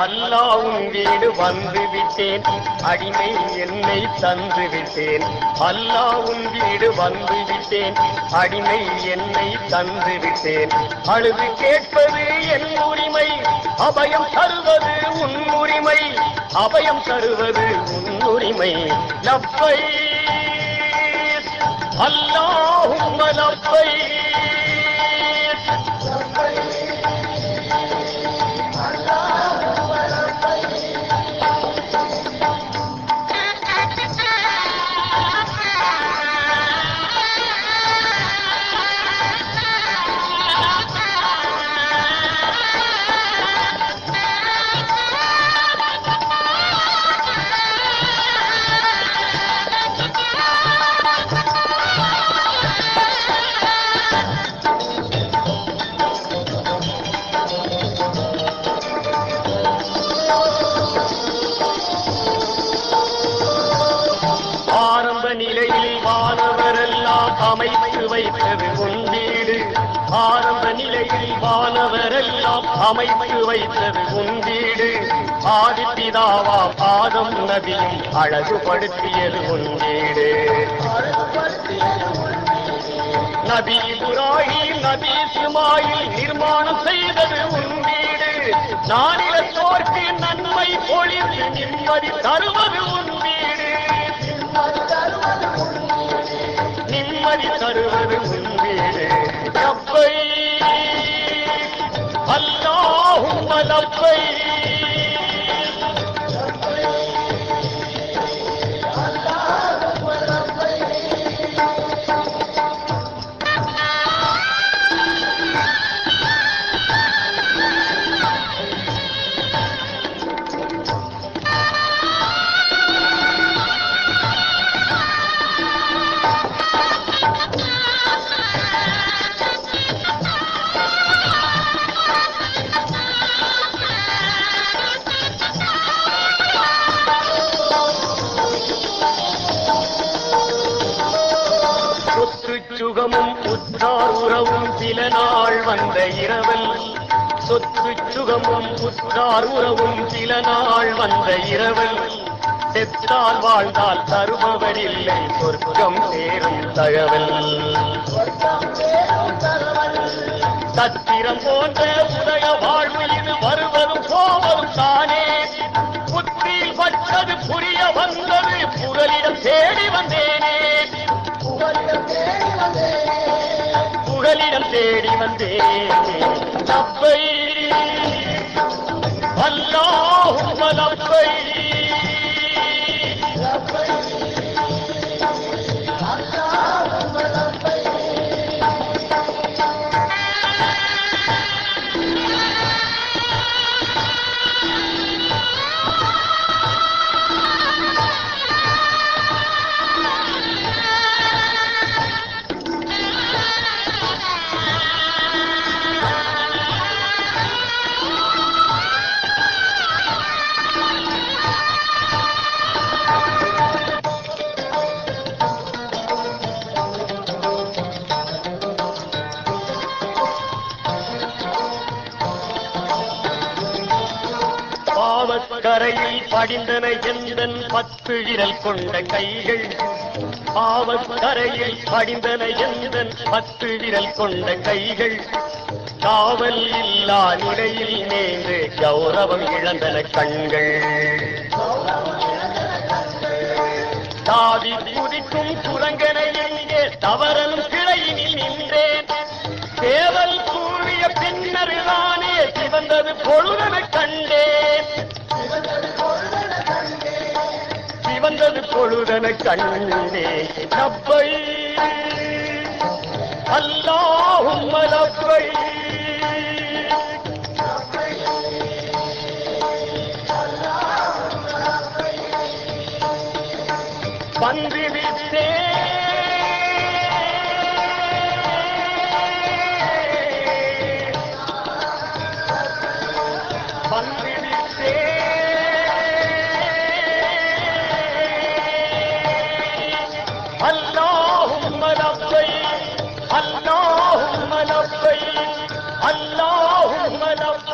அல்லாவும் வீடு வந்து விட்டேன் அடிமை என்னை தந்து விட்டேன் அல்லாவும் வீடு வந்து விட்டேன் அடிமை என்னை தந்து விட்டேன் அழுது கேட்பது என் உரிமை அபயம் தருவது உன் உரிமை அபயம் தருவது உன் உரிமை லப்பை அல்லாஹும் லப்பை ஆரம்ப நிலையில் வானவரெல்லாம் அமைத்து வைத்தது உன் வீடு ஆரம்ப நிலையில் வானவரெல்லாம் அமைத்து வைத்தது உன் வீடு ஆதிப்பிதாவாம் ஆதம் நபியும் அழகுபடுத்தியது உன் வீடு நபி இப்ராஹிம் நபி இஸ்மாயில் நிர்மாணம் செய்தது உன் வீடு நானிலத்தோர்க்கு நன்மை பொழிந்து நிம்மதி தருவது உன் வீடு நிம்மதி தருவது உன் வீடு ரப்பை அல்லாஹும் லப்பை சொத்து சுகமும் உற்றார் உறவும் சில நாள் வந்த இரவல் சொத்து சுகமும் உற்றார் உறவும் சில நாள் வந்த இரவல் செத்தால் வாழ்ந்தால் தருபவர் இல்லை சொர்க்கம் சேரும் தகவல் சத்திரம் போன்ற உதய வாழ்வு இது வருவதும் போவதும் தானே புத்தியில் பட்டது புரிய வந்தது புகலிடம் தேடி வந்தேனே புகலிடம் தேடி வந்தேனே லப்பை அல்லாஹும்ம லப்பை பாவக்கரையில் படிந்தன எந்தன் பத்து விரல் கொண்ட கைகள் பாவக்கரையில் படிந்தன எந்தன் பத்து விரல் கொண்ட கைகள் காவல் இல்லா நிலையில் நேர்ந்து கௌரவம் இழந்தன கண்கள் தாவி குதிக்கும் குரங்கன எங்கே தவறலும் கிளையினில் நின்றேன் சேவல் கூறிய பின்னருதானே சிவந்தது பொழுதன கண்டேன் சிவந்தது பொழுதன கண்டே நப்பை அல்லாஹும் லப்பை வந்து விட்டேன் வந்து விட்டேன் அல்லாஹும்ம லப்பை அல்லாஹும்ம லப்பை அல்லாஹும்ம லப்பை